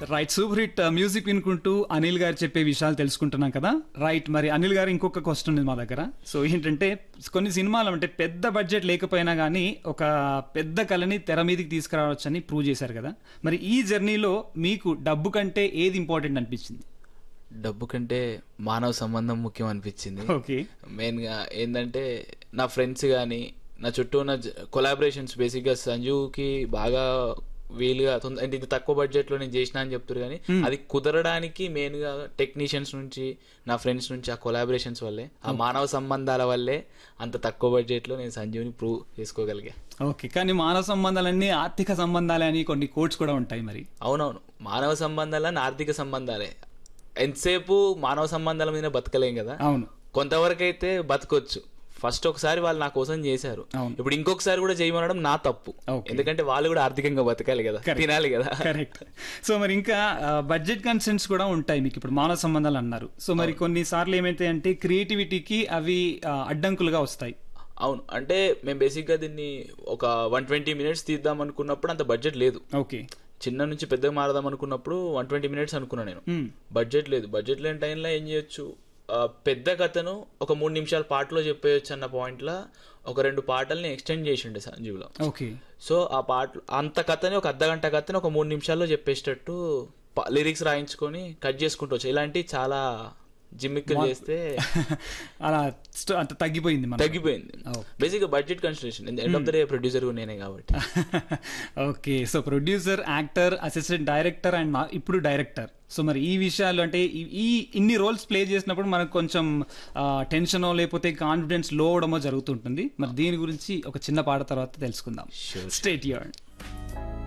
Right super hit music వినుకుంటూ అనిల్ గారు చెప్పే విషయాలు తెలుసుకుంటున్నాం కదా రైట్ మరి అనిల్ గారు ఇంకొక క్వశ్చన్ ఉంది మా దగ్గర సో ఏంటంటే కొన్ని సినిమాలు అంటే పెద్ద బడ్జెట్ లేకపోయినా కానీ ఒక పెద్ద కళని తెర మీదకి తీసుకురావచ్చని ప్రూవ్ చేశారు కదా మరి ఈ జర్నీలో మీకు డబ్బు కంటే ఏది ఇంపార్టెంట్ అనిపించింది డబ్బు కంటే మానవ సంబంధం ముఖ్యం అనిపించింది ఓకే మెయిన్గా ఏంటంటే నా ఫ్రెండ్స్ కానీ నా చుట్టూ ఉన్న కొలాబరేషన్స్ బేసిక్గా సంజుకి బాగా వీలుగా తొంద- అంటే ఇది తక్కువ బడ్జెట్లో నేను చేసిన అని చెప్తారు కానీ అది కుదరడానికి మెయిన్గా టెక్నీషియన్స్ నుంచి నా ఫ్రెండ్స్ నుంచి ఆ కొలాబరేషన్స్ వల్లే ఆ మానవ సంబంధాల వల్లే అంత తక్కువ బడ్జెట్లో నేను సంజీవ్ని ప్రూవ్ చేసుకోగలిగా ఓకే కానీ మానవ సంబంధాలన్నీ ఆర్థిక సంబంధాలే అని కొన్ని కోడ్స్ కూడా ఉంటాయి మరి అవునవును మానవ సంబంధాలని ఆర్థిక సంబంధాలే ఎంతసేపు మానవ సంబంధాల మీద బతకలేం కదా అవును కొంతవరకు అయితే బతకొచ్చు ఫస్ట్ ఒకసారి వాళ్ళు నా కోసం చేశారు అవును. ఇప్పుడు ఇంకొకసారి కూడా చేయమనడం నా తప్పు Okay. ఎందుకంటే వాళ్ళు కూడా ఆర్థికంగా బతకాలి కదా Correct. తినాలి కదా కరెక్ట్ సో మరి ఇంకా బడ్జెట్ కన్సెంట్స్ కూడా ఉంటాయి మీకు ఇప్పుడు మానవ సంబంధాలు అన్నారు సో మరి కొన్నిసార్లు ఏమైతే అంటే క్రియేటివిటీకి అవి ఆ, అడ్డంకులుగా వస్తాయి అవును అంటే మేము బేసిక్గా దీన్ని ఒక వన్ ట్వంటీ మినిట్స్ తీద్దాం అనుకున్నప్పుడు అంత బడ్జెట్ లేదు ఓకే చిన్న నుంచి పెద్దగా మారదాం అనుకున్నప్పుడు వన్ ట్వంటీ మినిట్స్ అనుకున్నా నేను Hmm. బడ్జెట్ లేదు బడ్జెట్ లేని టైంలో ఏం చేయొచ్చు ఆ, పెద్ద కథను ఒక మూడు నిమిషాల పాటలో చెప్పేయచ్చు అన్న పాయింట్లో ఒక రెండు పాటల్ని ఎక్స్టెండ్ చేసిండే సంజీవ్లో ఓకే సో ఆ పాట అంత కథని ఒక అర్ధ గంట కథని ఒక మూడు నిమిషాల్లో చెప్పేటట్టు లిరిక్స్ రాయించుకొని కట్ చేసుకుంటూ వచ్చాయి ఇలాంటివి చాలా జిమ్మిక్కులు చేస్తే అలా స్ట్- అంత తగ్గిపోయింది మన తగ్గిపోయింది Oh. బేసిక్గా budget consideration end of the day producer నేనే కాబట్టి okay so producer actor assistant director and ఇప్పుడు డైరెక్టర్ సో మరి ఈ విషయాలు అంటే ఈ- ఈ ఇన్ని రోల్స్ ప్లే చేసినప్పుడు మనకు కొంచెం టెన్షనో లేకపోతే కాన్ఫిడెన్స్ లో అవడమో జరుగుతుంటుంది మరి దీని గురించి ఒక చిన్న పాట తర్వాత తెలుసుకుందాం Sure. State your